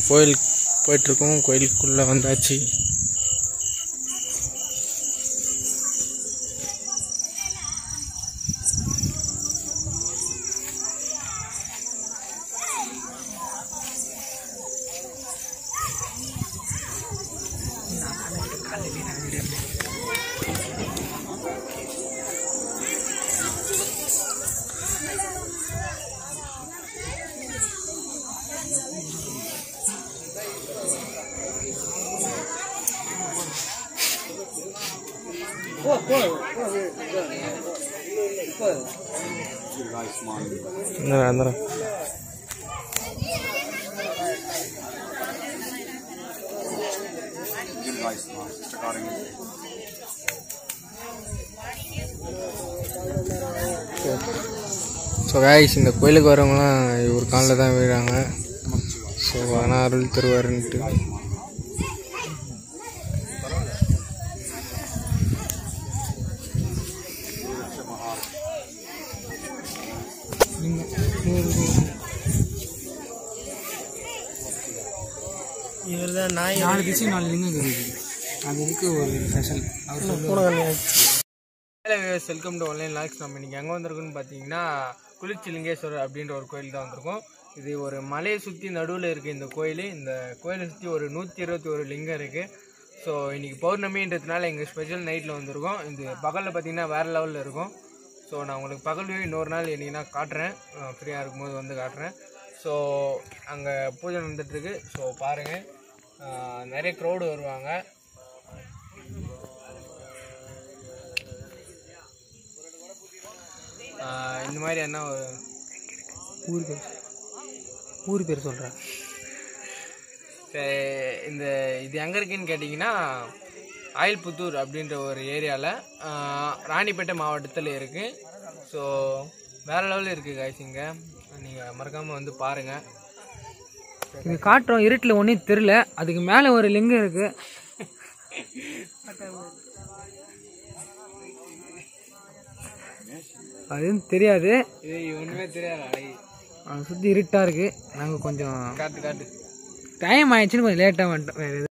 கோயில் போயிட்டுருக்கோம் கோயிலுக்குள்ளே வந்தாச்சு வந்துடுறேன் வந்துடுறேன் ஸோ காய்ஸ் இந்த கோயிலுக்கு வரவங்களாம் இவர் காலில் தான் விழுறாங்க ஸோ ஆனால் அருள் தருவாருன்ட்டு இவர் தான் நாய் நாலு திசை நாலு லிங்கம் இருக்குது அது இருக்கு ஒரு ஸ்பெஷல் அவர் சொல்லுவார் hello viewers welcome to online logs நம்ம இன்றைக்கி எங்கே வந்திருக்கோம்னு பார்த்தீங்கன்னா குளிர்ச்சி லிங்கேஸ்வரர் அப்படின்ற ஒரு கோயில் தான் வந்திருக்கோம் இது ஒரு மலையை சுற்றி நடுவில் இருக்குது இந்த கோயில் இந்த கோயிலை சுற்றி ஒரு நூற்றி இருபத்தி ஒரு லிங்கம் இருக்குது ஸோ இன்றைக்கி பௌர்ணமின்றதுனால எங்கள் ஸ்பெஷல் நைட்டில் வந்திருக்கோம் இது பகலில் பார்த்தீங்கன்னா வேறு லெவலில் இருக்கும் ஸோ நான் உங்களுக்கு பகல் view இன்னொரு நாள் என்னைக்குனா காட்டுறேன் ஃப்ரீயாக இருக்கும்போது வந்து காட்டுறேன் ஸோ அங்கே பூஜை நடந்துட்டுருக்கு ஸோ பாருங்கள் நிறைய க்ரௌடு வருவாங்க ஆஹ் இந்த மாதிரி என்ன ஒரு ஊர் பேர் ஊர் பேர் சொல்கிறேன் சரி, இந்த இது எங்கே இருக்குன்னு கேட்டிங்கன்னா ஆயில்புத்தூர் அப்படின்ற ஒரு ஏரியாவில் ராணிப்பேட்டை மாவட்டத்தில் இருக்குது ஸோ வேறு லெவலில் இருக்குது காய்ஸ் இங்கே நீங்கள் மறக்காமல் வந்து பாருங்கள் இது காட்டுறோம் இருட்டில் ஒன்றும் தெரில அதுக்கு மேலே ஒரு லிங்கம் இருக்கு அதுவும் தெரியாது இது ஒன்றுமே தெரியாது அழகி அதை சுற்றி இருட்டாக இருக்கு நாங்கள் கொஞ்சம் காட்டு காட்டு டைம் ஆயிடுச்சுன்னு கொஞ்சம் லேட்டாக வந்துட்டோம் வேறு எது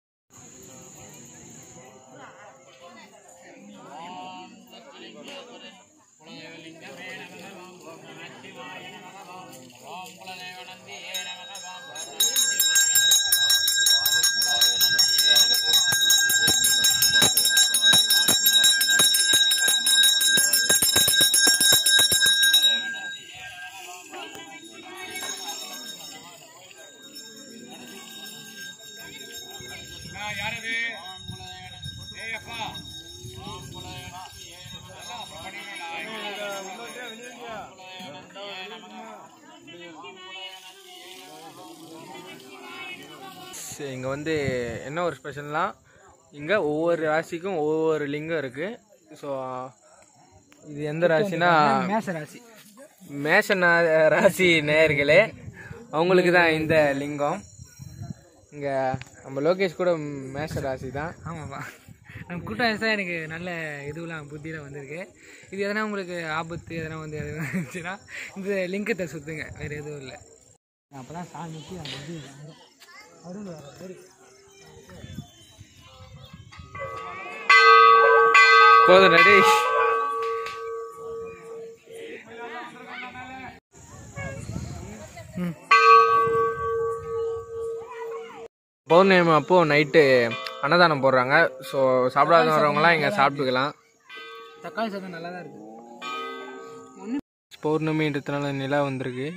இங்கே வந்து என்ன ஒரு ஸ்பெஷல்னால் இங்கே ஒவ்வொரு ராசிக்கும் ஒவ்வொரு லிங்கம் இருக்குது ஸோ இது எந்த ராசினா மேச ராசி மேஷ நா- ராசி நேயர்களே அவங்களுக்கு தான் இந்த லிங்கம் இங்கே நம்ம லோகேஷ் கூட மேஷ ராசி தான் ஆமாப்பா நம்ம கூட்டம் தான் எனக்கு நல்ல இதுவெல்லாம் புத்தியில் வந்திருக்கு இது எதனா உங்களுக்கு ஆபத்து எதனா வந்து எதுனா இருந்துச்சுன்னா இந்த லிங்கத்தை சுற்றுங்க வேறு எதுவும் இல்லை அப்போ தான் சாமிக்கு அந்த இது வரும். அருள் வர மாதிரி போதும் ரெடி பௌர்ணமி அப்போ நைட்டு அன்னதானம் போடுறாங்க ஸோ சாப்பிடாத வரவங்களாம் இங்கே சாப்பிட்டுக்கலாம் தக்காளி சாதம் நல்லா தான் இருக்குது பௌர்ணமின்றதுனால நிலா வந்திருக்கு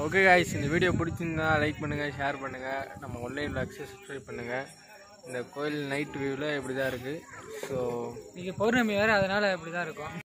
ஓகே காய்ஸ் இந்த வீடியோ பிடிச்சிருந்தா லைக் பண்ணுங்கள் ஷேர் பண்ணுங்கள் நம்ம ஆன்லைன் விளாக்ஸை சப்ஸ்கிரைப் பண்ணுங்கள் இந்த கோயில் நைட் வியூவில் இப்படி தான் இருக்குது ஸோ இன்றைக்கி பௌர்ணமி வேறு அதனால் இப்படி தான் இருக்கும்